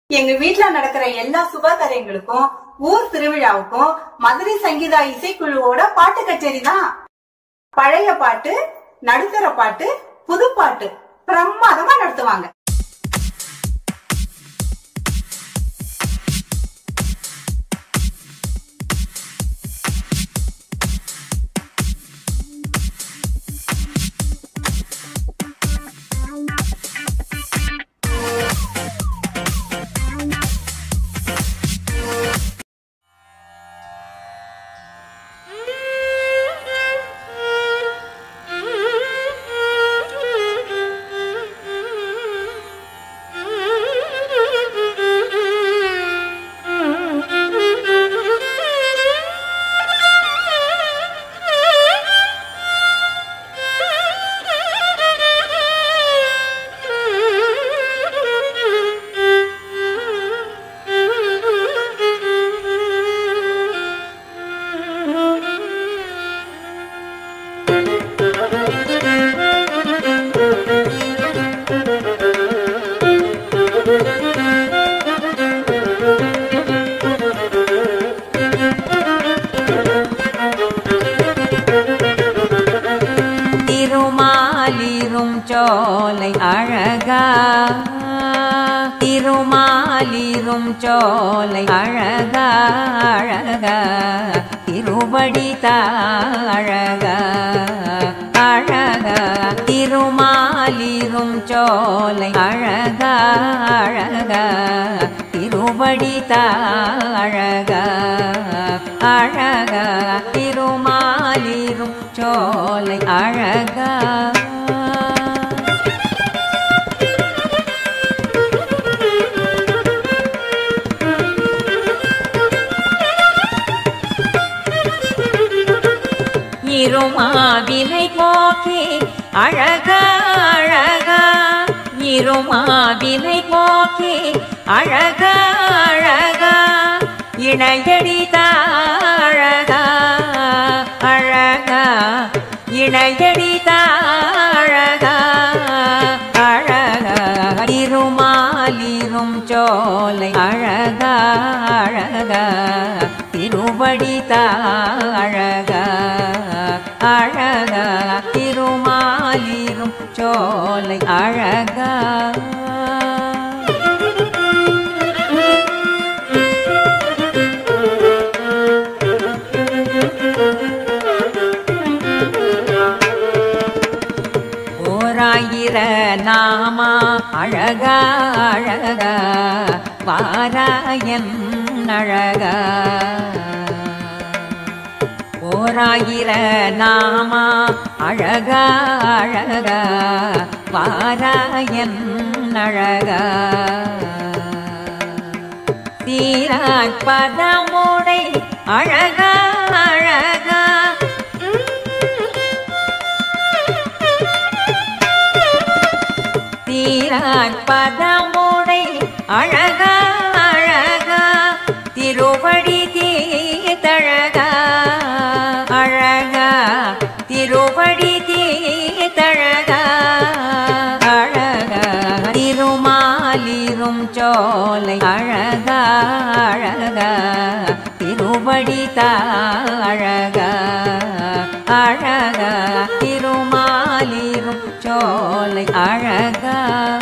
எங்க வீட்ல நடக்கிற எல்லா சுப காரியங்களுக்கும் ஊர் திருவிழாவுக்கும் மதுரை சங்கீதா இசைக்குழுவோட பாட்டு கச்சேரி தான் பழைய பாட்டு நடுத்தர பாட்டு புது பாட்டு பிரமாதமா நடத்துவாங்க திருமாலிரும் சோலை அழகா திருமாலிரும் சோலை அழகா அழகா திருவடி அழகா அழகா திருமாலிரும் சோலை அழகா அழகா திருவடி அழகா அழகா திருமாலிரும் சோலை அழகா இருமாவினை போக்கி அழகா அழகா இருமாவினை போக்கி அழகா அழகா இணையடி அழகா அழகா இணையடி அழகா அழகா திருமாலிரும் சோலை அழகா அழகா திருவடி அழகா அழகா திருமாலிரும் சோலை அழகா ஓராயிர நாமா அழகா அழகா வாராயன் அழகா ஓராயிர நாமா அழகா அழகா வாராயன் அழகா தீராட் பதமுடை அழகா அழகா தீரான் பதமுடை அழகா அழகா திருவடி தீதழகா அழகா திருவடி தீதழகா அழகா திருமாலிரும் சோலை அழகா அழகா திருவடி அழகா அழகா திருமாலிரும் சோலை அழகா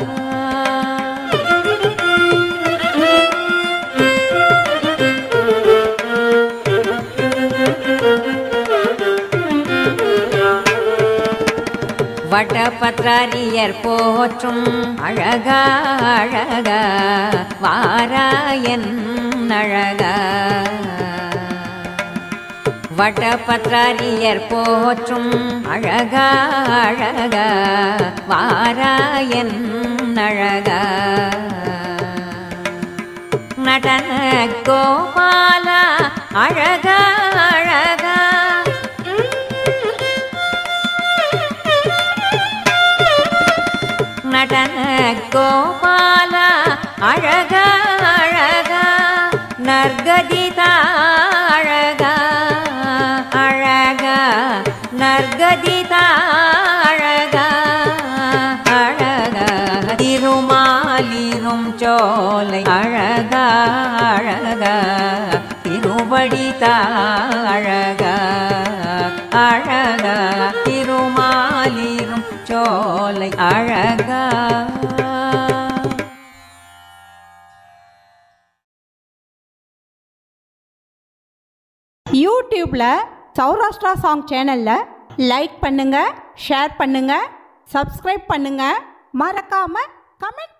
வடபத்ராரியர் போற்றும் அழகா அழகா வாராயன் அழகா வடபத்ராரியர் போற்றும் அழகா அழகா வாராயன் அழகா நடன கோபாலா அழகா அழகா நடன கோபாலா அழகா அழகா நர்கதிதா அழகா அழகா நர்கதிதா அழகா அழகா திருமாலிரும் திருமாலிரும் சோலை அழகா அழகா திருவடிதா அழகா அழகா திருமாலிரும் சோலை அழகா யூடியூப்ல சௌராஷ்டிரா சாங் சேனல்ல லைக் பண்ணுங்க ஷேர் பண்ணுங்க சப்ஸ்கிரைப் பண்ணுங்க மறக்காம கமெண்ட்